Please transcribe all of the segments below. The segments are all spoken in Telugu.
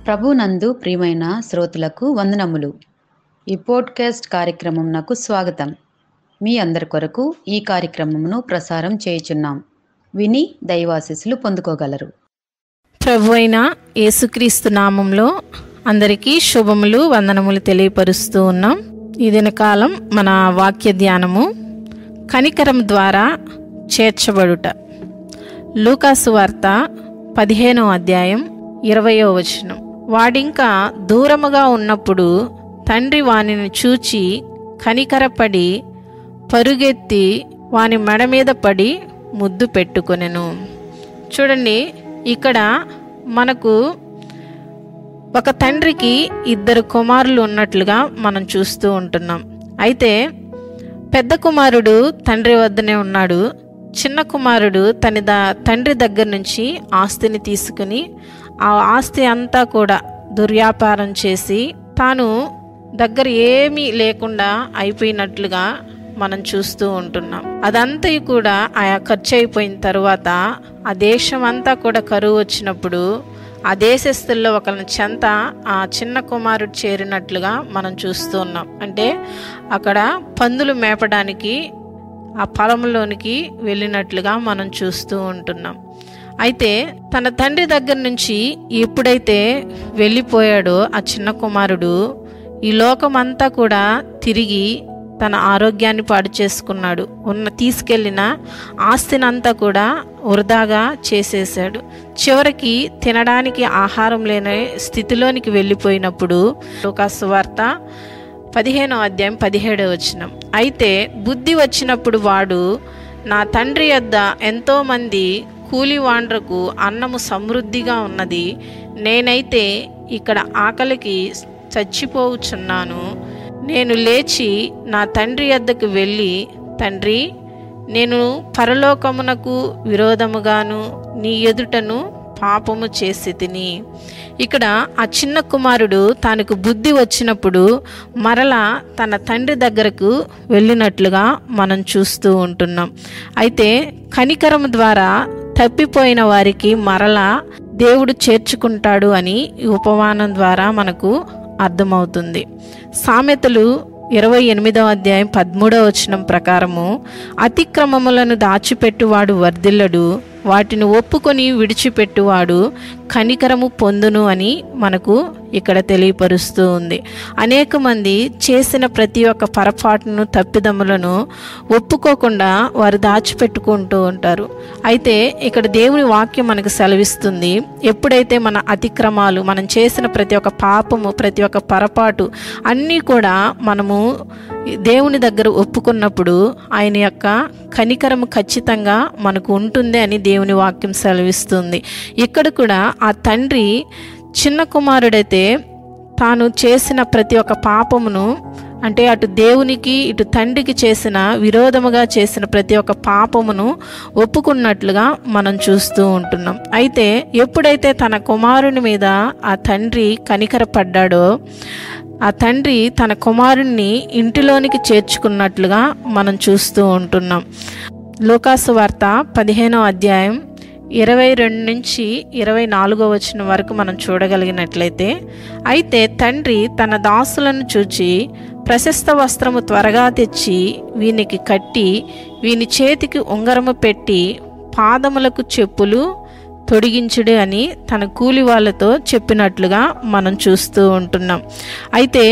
ప్రభునందు ప్రియమైన శ్రోతలకు వందనములు ఈ పోడ్కాస్ట్ కార్యక్రమం నాకు స్వాగతం మీ అందరి కొరకు ఈ కార్యక్రమమును ప్రసారం చేయుచున్నాం విని దైవాశీస్సులు పొందుకోగలరు ప్రభు అయిన యేసుక్రీస్తు నామంలో అందరికీ శుభములు వందనములు తెలియపరుస్తూ ఉన్నాం ఈ దినకాలం మన వాక్య ధ్యానము కనికరం ద్వారా చేర్చబడుట లూకాసు వార్త పదిహేనో అధ్యాయం ఇరవయో వచనం వాడింకా దూరముగా ఉన్నప్పుడు తండ్రి వానిని చూచి కనికరపడి పరుగెత్తి వాని మెడ మీద పడి ముద్దు పెట్టుకొనెను చూడండి ఇక్కడ మనకు ఒక తండ్రికి ఇద్దరు కుమారులు ఉన్నట్లుగా మనం చూస్తూ ఉంటున్నాం అయితే పెద్ద కుమారుడు తండ్రి వద్దనే ఉన్నాడు చిన్న కుమారుడు తన ద తండ్రి దగ్గర నుంచి ఆస్తిని తీసుకుని ఆ ఆస్తి అంతా కూడా దుర్వ్యాపారం చేసి తాను దగ్గర ఏమీ లేకుండా అయిపోయినట్లుగా మనం చూస్తూ ఉంటున్నాం అదంతా కూడా ఆయా ఖర్చు అయిపోయిన తర్వాత ఆ దేశం అంతా కూడా కరువు వచ్చినప్పుడు ఆ దేశస్తుల్లో ఒకరిని చెంత ఆ చిన్న కుమారుడు చేరినట్లుగా మనం చూస్తూ ఉన్నాం అంటే అక్కడ పందులు మేపడానికి ఆ పొలంలోనికి వెళ్ళినట్లుగా మనం చూస్తూ ఉంటున్నాం అయితే తన తండ్రి దగ్గర నుంచి ఎప్పుడైతే వెళ్ళిపోయాడో ఆ చిన్న కుమారుడు ఈ లోకమంతా కూడా తిరిగి తన ఆరోగ్యాన్ని పాడు చేసుకున్నాడు ఉన్న తీసుకెళ్ళిన ఆస్తిని అంతా కూడా వృధాగా చేసేసాడు చివరికి తినడానికి ఆహారం లేని స్థితిలోనికి వెళ్ళిపోయినప్పుడు లోకాసు వార్త పదిహేనో అధ్యాయం పదిహేడవ వచనం అయితే బుద్ధి వచ్చినప్పుడు వాడు నా తండ్రి యొద్ద ఎంతోమంది కూలివాండ్రకు అన్నము సమృద్ధిగా ఉన్నది నేనైతే ఇక్కడ ఆకలికి చచ్చిపోవుచున్నాను నేను లేచి నా తండ్రి యొద్దకు వెళ్ళి తండ్రి నేను పరలోకమునకు విరోధముగాను నీ ఎదుటను పాపము చేసి తిని ఇక్కడ ఆ చిన్న కుమారుడు తనకు బుద్ధి వచ్చినప్పుడు మరలా తన తండ్రి దగ్గరకు వెళ్ళినట్లుగా మనం చూస్తూ ఉంటున్నాం అయితే కనికరం ద్వారా తప్పిపోయిన వారికి మరలా దేవుడు చేర్చుకుంటాడు అని ఈ ఉపమానం ద్వారా మనకు అర్థమవుతుంది సామెతలు ఇరవై ఎనిమిదవ అధ్యాయం పదమూడవ వచనం ప్రకారము అతిక్రమములను దాచిపెట్టువాడు వర్ధిల్లడు వాటిని ఒప్పుకొని విడిచిపెట్టువాడు కనికరము పొందును అని మనకు ఇక్కడ తెలియపరుస్తూ ఉంది అనేక మంది చేసిన ప్రతి ఒక్క పొరపాటును తప్పిదములను ఒప్పుకోకుండా వారు దాచిపెట్టుకుంటూ ఉంటారు అయితే ఇక్కడ దేవుని వాక్యం మనకు సెలవిస్తుంది ఎప్పుడైతే మన అతిక్రమాలు మనం చేసిన ప్రతి ఒక్క పాపము ప్రతి ఒక్క పొరపాటు అన్నీ కూడా మనము దేవుని దగ్గర ఒప్పుకున్నప్పుడు ఆయన యొక్క కనికరము ఖచ్చితంగా మనకు ఉంటుంది అని దేవుని వాక్యం సెలవిస్తుంది ఇక్కడ కూడా ఆ తండ్రి చిన్న కుమారుడైతే తాను చేసిన ప్రతి ఒక్క పాపమును అంటే అటు దేవునికి ఇటు తండ్రికి చేసిన విరోధముగా చేసిన ప్రతి ఒక్క పాపమును ఒప్పుకున్నట్లుగా మనం చూస్తూ ఉంటున్నాం అయితే ఎప్పుడైతే తన కుమారుని మీద ఆ తండ్రి కనికరపడ్డాడో ఆ తండ్రి తన కుమారుణ్ణి ఇంటిలోనికి చేర్చుకున్నట్లుగా మనం చూస్తూ ఉంటున్నాం లోకాసు వార్త పదిహేనో అధ్యాయం ఇరవై రెండు నుంచి ఇరవై నాలుగో వచ్చిన వరకు మనం చూడగలిగినట్లయితే అయితే తండ్రి తన దాసులను చూచి ప్రశస్త వస్త్రము త్వరగా తెచ్చి వీనికి కట్టి వీని చేతికి ఉంగరము పెట్టి పాదములకు చెప్పులు తొడిగించుడు అని తన కూలి వాళ్ళతో చెప్పినట్లుగా మనం చూస్తూ ఉంటున్నాం అయితే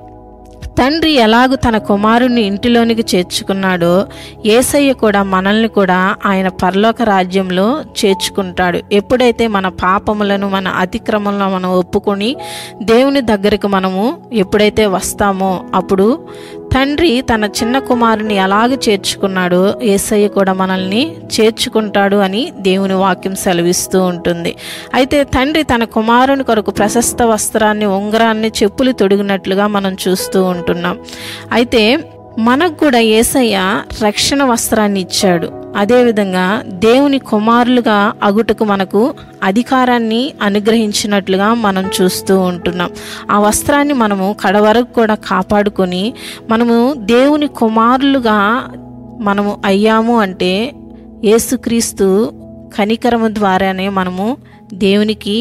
తండ్రి ఎలాగూ తన కుమారుణ్ణి ఇంటిలోనికి చేర్చుకున్నాడో ఏసయ్య కూడా మనల్ని కూడా ఆయన పరలోక రాజ్యంలో చేర్చుకుంటాడు ఎప్పుడైతే మన పాపములను మన అతిక్రమంలో మనం ఒప్పుకొని దేవుని దగ్గరకు మనము ఎప్పుడైతే వస్తామో అప్పుడు తండ్రి తన చిన్న కుమారుని ఎలాగ చేర్చుకున్నాడో ఏసయ్య కూడా మనల్ని చేర్చుకుంటాడు అని దేవుని వాక్యం సెలవిస్తూ ఉంటుంది అయితే తండ్రి తన కుమారుని కొరకు ప్రశస్త వస్త్రాన్ని ఉంగరాన్ని చెప్పులు తొడిగినట్లుగా మనం చూస్తూ ఉంటున్నాం అయితే మనకు కూడా ఏసయ్య రక్షణ వస్త్రాన్ని ఇచ్చాడు అదేవిధంగా దేవుని కుమారులుగా అగుటకు మనకు అధికారాన్ని అనుగ్రహించినట్లుగా మనం చూస్తూ ఉంటున్నాం ఆ వస్త్రాన్ని మనము కడవరకు కూడా కాపాడుకొని మనము దేవుని కుమారులుగా మనము అయ్యాము అంటే యేసుక్రీస్తు కనికరము ద్వారానే మనము దేవునికి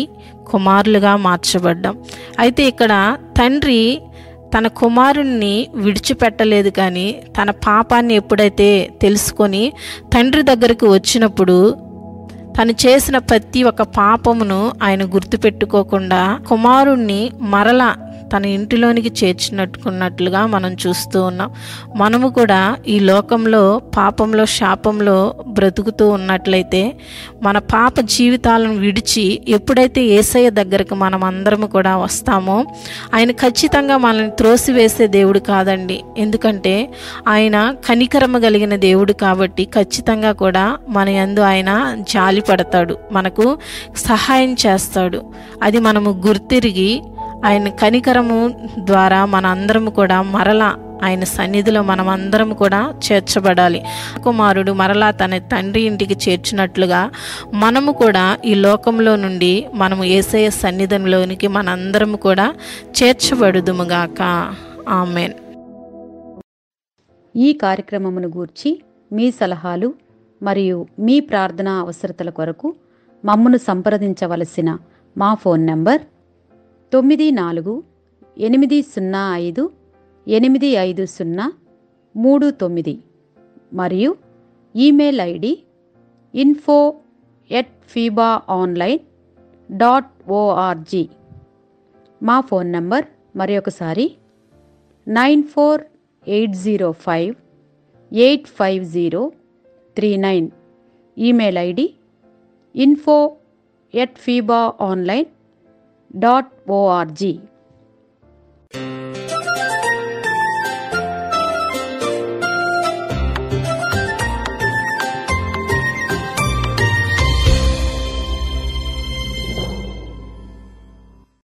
కుమారులుగా మార్చబడ్డాం అయితే ఇక్కడ తండ్రి తన కుమారుణ్ణి విడిచిపెట్టలేదు కానీ తన పాపాన్ని ఎప్పుడైతే తెలుసుకొని తండ్రి దగ్గరికి వచ్చినప్పుడు తను చేసిన ప్రతి ఒక్క పాపమును ఆయన గుర్తుపెట్టుకోకుండా కుమారుణ్ణి మరలా తన ఇంటిలోనికి చేర్చినట్టుకున్నట్లుగా మనం చూస్తూ ఉన్నాం మనము కూడా ఈ లోకంలో పాపంలో శాపంలో బ్రతుకుతూ ఉన్నట్లయితే మన పాప జీవితాలను విడిచి ఎప్పుడైతే ఏసయ్య దగ్గరకు మనం అందరము కూడా వస్తామో ఆయన ఖచ్చితంగా మనల్ని త్రోసివేసే దేవుడు కాదండి ఎందుకంటే ఆయన కనికరమ కలిగిన దేవుడు కాబట్టి ఖచ్చితంగా కూడా మన యందు ఆయన జాలి పడతాడు మనకు సహాయం చేస్తాడు అది మనము గుర్తిరిగి ఆయన కనికరము ద్వారా మన అందరము కూడా మరలా ఆయన సన్నిధిలో మనం అందరం కూడా చేర్చబడాలి కుమారుడు మరలా తన తండ్రి ఇంటికి చేర్చినట్లుగా మనము కూడా ఈ లోకంలో నుండి మనము ఏసయ సన్నిధిలోనికి మనందరము కూడా చేర్చబడుదుముగాక ఆమెన్ ఈ కార్యక్రమమును గూర్చి మీ సలహాలు మరియు మీ ప్రార్థనా అవసరతల కొరకు మమ్మను సంప్రదించవలసిన మా ఫోన్ నంబర్ తొమ్మిది నాలుగు ఎనిమిది సున్నా ఐదు ఎనిమిది ఐదు సున్నా మూడు తొమ్మిది మరియు email ID info at FIBA online dot ORG మా ఫోన్ నంబర్ మరి ఒకసారి nine four eight zero five eight five zero three nine email ID info at FIBA online dot ORG